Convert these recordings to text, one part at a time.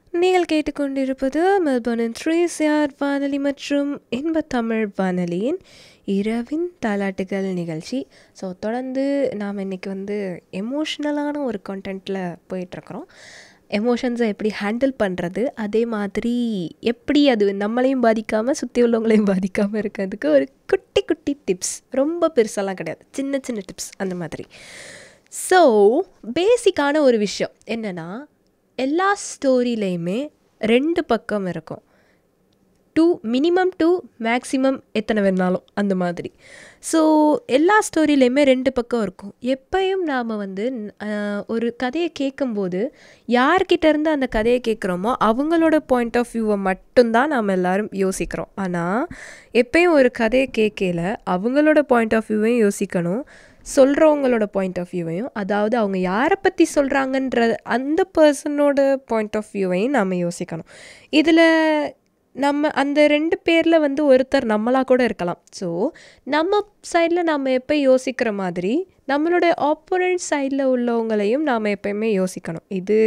நீங்கள் கேட்டுக்கொண்டிருப்பது மெல்பர்னின் three CR வானொலி மற்றும் இன்ப தமிழ் வானொலியின் இரவின் தாலாட்டுகள் நிகழ்ச்சி ஸோ தொடர்ந்து நாம் இன்றைக்கி வந்து எமோஷ்னலான ஒரு கண்டென்ட்டில் போயிட்டுருக்குறோம் எமோஷன்ஸை எப்படி ஹேண்டில் பண்ணுறது அதே மாதிரி எப்படி அது நம்மளையும் பாதிக்காமல் சுற்றி உள்ளவங்களையும் பாதிக்காமல் இருக்கிறதுக்கு ஒரு குட்டி குட்டி டிப்ஸ் ரொம்ப பெருசாலாம் கிடையாது சின்ன சின்ன டிப்ஸ் அந்த மாதிரி ஸோ பேசிக்கான ஒரு விஷயம் என்னென்னா எல்லா ஸ்டோரிலையுமே ரெண்டு பக்கம் இருக்கும் டூ மினிமம் டூ மேக்ஸிமம் எத்தனை வேணாலும் அந்த மாதிரி ஸோ எல்லா ஸ்டோரியிலையுமே ரெண்டு பக்கம் இருக்கும் எப்பயும் நாம் வந்து ஆஹ், ஒரு கதையை கேட்கும்போது யார்கிட்ட இருந்து அந்த கதையை கேட்குறோமோ அவங்களோட பாயிண்ட் ஆஃப் வியூவை மட்டும்தான் நாம் எல்லாரும் யோசிக்கிறோம் ஆனால் எப்பயும் ஒரு கதையை கேட்கல அவங்களோட பாயிண்ட் ஆஃப் வியூவையும் யோசிக்கணும் சொல்கிறவங்களோட பாயிண்ட் ஆஃப் வியூவையும் அதாவது அவங்க யாரை பற்றி சொல்கிறாங்கன்ற அந்த பர்சனோட பாயிண்ட் ஆஃப் வியூவையும் நாம் யோசிக்கணும் இதில் நம்ம அந்த ரெண்டு பேரில் வந்து ஒருத்தர் நம்மளாக கூட இருக்கலாம் ஸோ நம்ம சைடில் நம்ம எப்போ யோசிக்கிற மாதிரி நம்மளோட ஆப்போனண்ட் சைடில் உள்ளவங்களையும் நாம் எப்பயுமே யோசிக்கணும் இது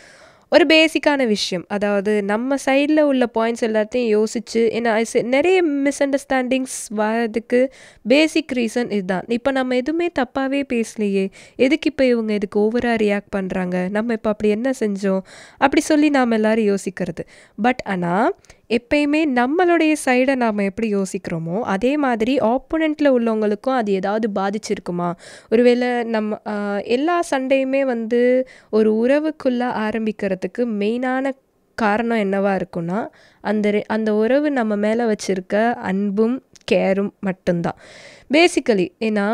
ஒரு பேசிக்கான விஷயம் அதாவது நம்ம சைடில் உள்ள பாயிண்ட்ஸ் எல்லாத்தையும் யோசித்து ஏன்னா it's- நிறைய மிஸ் அண்டர்ஸ்டாண்டிங்ஸ் வரதுக்கு பேசிக் ரீசன் இதுதான் இப்போ நம்ம எதுவுமே தப்பாகவே பேசலையே எதுக்கு இப்போ இவங்க இதுக்கு ஓவராக ரியாக்ட் பண்ணுறாங்க நம்ம இப்போ அப்படி என்ன செஞ்சோம் அப்படி சொல்லி நாம் எல்லாரும் யோசிக்கிறது பட் ஆனால் எப்பயுமே நம்மளுடைய சைடை நாம் எப்படி யோசிக்கிறோமோ அதே மாதிரி ஆப்போனண்ட்டில் உள்ளவங்களுக்கும் அது ஏதாவது பாதிச்சிருக்குமா ஒருவேளை நம்ம ஆஹ், எல்லா சண்டையுமே வந்து ஒரு உறவுக்குள்ளே ஆரம்பிக்கிறதுக்கு மெயினான காரணம் என்னவா இருக்குன்னா அந்த ரெ- அந்த உறவு நம்ம மேலே வச்சிருக்க அன்பும் கேரும் மட்டும்தான் பேசிக்கலி ஏன்னா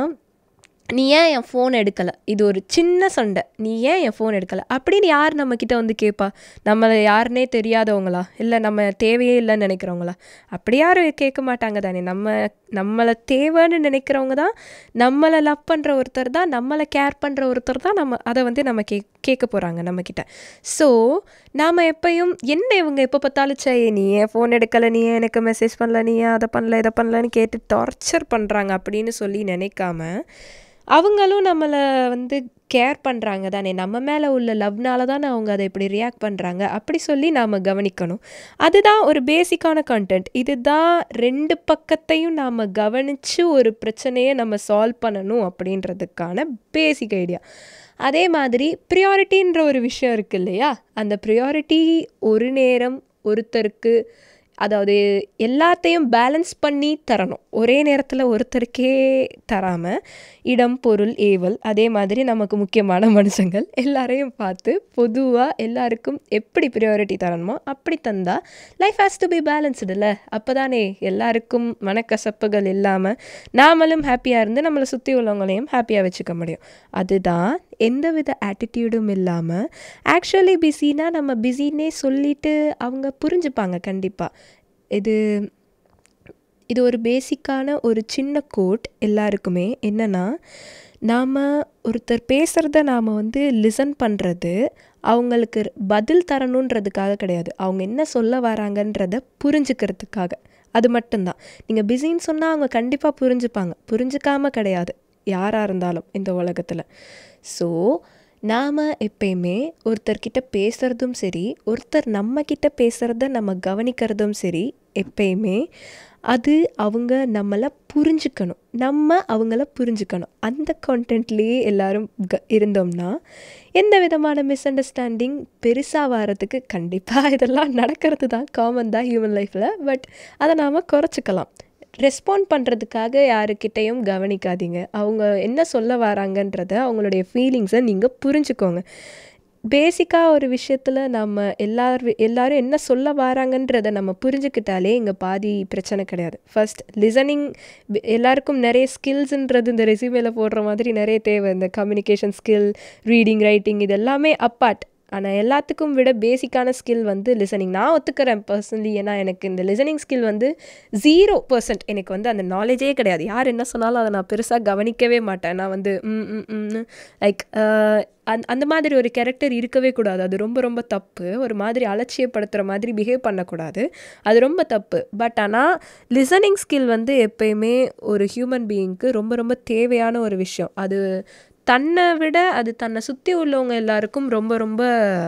நீ ஏன் என் ஃபோன் எடுக்கலை இது ஒரு சின்ன சண்டை நீ ஏன் என் ஃபோன் எடுக்கலை அப்படின்னு யார் நம்மக்கிட்ட வந்து கேட்பா நம்மளை யாருனே தெரியாதவங்களா இல்லை நம்ம தேவையே இல்லைன்னு நினைக்கிறவங்களா அப்படி யாரும் கேட்க மாட்டாங்க தானே நம்ம நம்மளை தேவைன்னு நினைக்கிறவங்க தான் நம்மளை லவ் பண்ணுற ஒருத்தர் தான் நம்மளை கேர் பண்ணுற ஒருத்தர் தான் நம்ம அதை வந்து நம்ம கே கேட்க போகிறாங்க நம்மக்கிட்ட ஸோ நாம் எப்பயும் என்ன இவங்க எப்போ பார்த்தாலும் சே நீ ஏன் ஃபோன் எடுக்கலை நீ ஏன் எனக்கு மெசேஜ் பண்ணல நீ ஏன் அதை பண்ணல இதை பண்ணலன்னு கேட்டு டார்ச்சர் பண்ணுறாங்க அப்படின்னு சொல்லி நினைக்காம அவங்களும் நம்மளை வந்து கேர் பண்ணுறாங்க தானே நம்ம மேலே உள்ள லவ்னால தானே அவங்க அதை இப்படி ரியாக்ட் பண்ணுறாங்க அப்படி சொல்லி நாம் கவனிக்கணும் அதுதான் ஒரு பேசிக்கான கண்டென்ட் இதுதான் ரெண்டு பக்கத்தையும் நாம் கவனித்து ஒரு பிரச்சனையை நம்ம சால்வ் பண்ணணும் அப்படின்றதுக்கான பேசிக் ஐடியா அதே மாதிரி ப்ரியாரிட்டின்ற ஒரு விஷயம் இருக்கு இல்லையா அந்த ப்ரியாரிட்டி ஒரு நேரம் ஒருத்தருக்கு அதாவது எல்லாத்தையும் பேலன்ஸ் பண்ணி தரணும் ஒரே நேரத்தில் ஒருத்தருக்கே தராமல் இடம் பொருள் ஏவல் அதே மாதிரி நமக்கு முக்கியமான மனுஷங்கள் எல்லாரையும் பார்த்து பொதுவாக எல்லாருக்கும் எப்படி ப்ரியாரிட்டி தரணுமோ அப்படி தந்தால் life has to be balanced இல்லை அப்போ தானே எல்லாருக்கும் மனக்கசப்புகள் இல்லாமல் நாமளும் ஹாப்பியாக இருந்து நம்மளை சுற்றி உள்ளவங்களையும் ஹாப்பியாக வச்சுக்க முடியும் அதுதான் எந்தவித ஆட்டிடியூடும் இல்லாமல் ஆக்சுவலி பிஸினா நம்ம பிஸின்னே சொல்லிட்டு அவங்க புரிஞ்சுப்பாங்க கண்டிப்பாக இது இது ஒரு பேசிக்கான ஒரு சின்ன கோட் எல்லாருக்குமே என்னன்னா நாம் ஒருத்தர் பேசுகிறத நாம் வந்து லிசன் பண்ணுறது அவங்களுக்கு பதில் தரணுன்றதுக்காக கிடையாது அவங்க என்ன சொல்ல வராங்கன்றத புரிஞ்சுக்கிறதுக்காக அது மட்டும்தான் நீங்கள் பிஸின்னு சொன்னால் அவங்க கண்டிப்பாக புரிஞ்சுப்பாங்க புரிஞ்சுக்காம கிடையாது யாராக இருந்தாலும் இந்த உலகத்தில் ஸோ நாம் எப்பயுமே ஒருத்தர்கிட்ட பேசுகிறதும் சரி ஒருத்தர் நம்மக்கிட்ட பேசுகிறத நம்ம கவனிக்கிறதும் சரி எப்பயுமே அது அவங்க நம்மளை புரிஞ்சுக்கணும் நம்ம அவங்கள புரிஞ்சுக்கணும் அந்த கான்டென்ட்லேயே எல்லாரும் க இருந்தோம்னா எந்த விதமான மிஸ் அண்டர்ஸ்டாண்டிங் பெருசாக வர்றதுக்கு கண்டிப்பாக இதெல்லாம் நடக்கிறது தான் காமன் தான் ஹியூமன் லைஃப்பில் பட் அதை நாம் குறைச்சிக்கலாம் ரெஸ்பாண்ட் பண்ணுறதுக்காக யாருக்கிட்டேயும் கவனிக்காதீங்க அவங்க என்ன சொல்ல வராங்கன்றத அவங்களுடைய ஃபீலிங்ஸை நீங்கள் புரிஞ்சுக்கோங்க பேசிக்காக ஒரு விஷயத்தில் நம்ம எல்லார் எல்லாரும் என்ன சொல்ல வராங்கன்றதை நம்ம புரிஞ்சுக்கிட்டாலே இங்கே பாதி பிரச்சனை கிடையாது ஃபர்ஸ்ட் லிசனிங் எல்லாருக்கும் நிறைய ஸ்கில்ஸுன்றது இந்த ரெசியூமேல போடுற மாதிரி நிறைய தேவை இந்த கம்யூனிகேஷன் ஸ்கில் ரீடிங் ரைட்டிங் இது எல்லாமே அப்பார்ட் ஆனால் எல்லாத்துக்கும் விட பேசிக்கான ஸ்கில் வந்து லிசனிங் நான் ஒத்துக்கிறேன் பர்சனலி ஏன்னா எனக்கு இந்த லிசனிங் ஸ்கில் வந்து ஜீரோ பர்சன்ட் எனக்கு வந்து அந்த நாலேஜே கிடையாது யார் என்ன சொன்னாலும் அதை நான் பெருசாக கவனிக்கவே மாட்டேன் நான் வந்து ம் ம் ம்னு லைக் அந் அந்த மாதிரி ஒரு கேரக்டர் இருக்கவே கூடாது அது ரொம்ப ரொம்ப தப்பு ஒரு மாதிரி அலட்சியப்படுத்துகிற மாதிரி பிஹேவ் பண்ணக்கூடாது அது ரொம்ப தப்பு பட் ஆனால் லிசனிங் ஸ்கில் வந்து எப்பயுமே ஒரு ஹியூமன் பீயிங்க்கு ரொம்ப ரொம்ப தேவையான ஒரு விஷயம் அது தன்னை விட அது தன்னை சுற்றி உள்ளவங்க எல்லாருக்கும் ரொம்ப ரொம்ப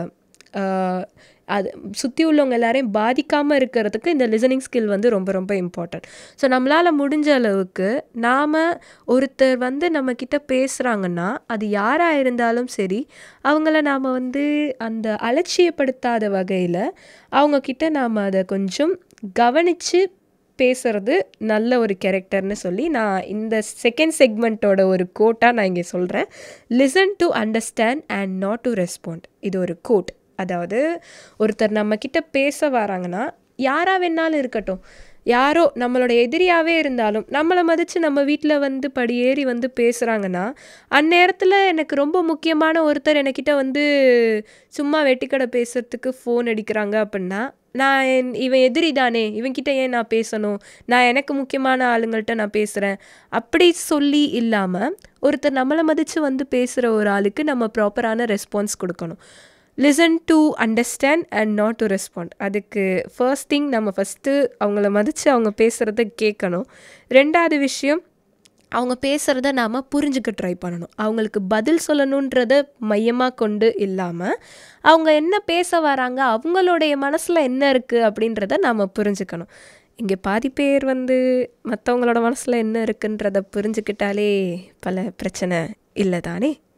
அது சுற்றி உள்ளவங்க எல்லாரையும் பாதிக்காமல் இருக்கிறதுக்கு இந்த லிசனிங் ஸ்கில் வந்து ரொம்ப ரொம்ப இம்பார்ட்டன்ட் ஸோ நம்மளால் முடிஞ்ச அளவுக்கு நாம் ஒருத்தர் வந்து நம்மக்கிட்ட பேசுகிறாங்கன்னா அது யாராக இருந்தாலும் சரி அவங்கள நாம் வந்து அந்த அலட்சியப்படுத்தாத வகையில் அவங்கக்கிட்ட நாம் அதை கொஞ்சம் கவனித்து பேசுறது நல்ல ஒரு கேரக்டர்னு சொல்லி நான் இந்த செகண்ட் செக்மெண்ட்டோட ஒரு கோட்டாக நான் இங்கே சொல்கிறேன் listen to understand and not to respond இது ஒரு கோட் அதாவது ஒருத்தர் நம்மக்கிட்ட பேச வராங்கன்னா யாராக வேணாலும் இருக்கட்டும் யாரோ நம்மளோட எதிரியாகவே இருந்தாலும் நம்மளை மதித்து நம்ம வீட்டில் வந்து படியேறி வந்து பேசுகிறாங்கன்னா அந்நேரத்தில் எனக்கு ரொம்ப முக்கியமான ஒருத்தர் என்கிட்ட வந்து சும்மா வெட்டிக்கடை பேசுகிறதுக்கு ஃபோன் அடிக்கிறாங்க அப்படின்னா நான் என் இவன் எதிரி தானே இவன்கிட்ட ஏன் நான் பேசணும் நான் எனக்கு முக்கியமான ஆளுங்கள்ட்ட நான் பேசுகிறேன் அப்படி சொல்லி இல்லாமல் ஒருத்தர் நம்மளை மதித்து வந்து பேசுகிற ஒரு ஆளுக்கு நம்ம ப்ராப்பரான ரெஸ்பான்ஸ் கொடுக்கணும் listen to understand and not to respond அதுக்கு ஃபர்ஸ்ட் திங் நம்ம ஃபஸ்ட்டு அவங்கள மதித்து அவங்க பேசுகிறத கேட்கணும் ரெண்டாவது விஷயம் அவங்க பேசுகிறத நாம் புரிஞ்சுக்க ட்ரை பண்ணணும் அவங்களுக்கு பதில் சொல்லணுன்றத மையமாக கொண்டு இல்லாமல் அவங்க என்ன பேச வராங்க அவங்களுடைய மனசில் என்ன இருக்குது அப்படின்றத நாம் புரிஞ்சுக்கணும் இங்கே பாதி பேர் வந்து மற்றவங்களோட மனசில் என்ன இருக்குன்றத புரிஞ்சுக்கிட்டாலே பல பிரச்சனை இல்லை தானே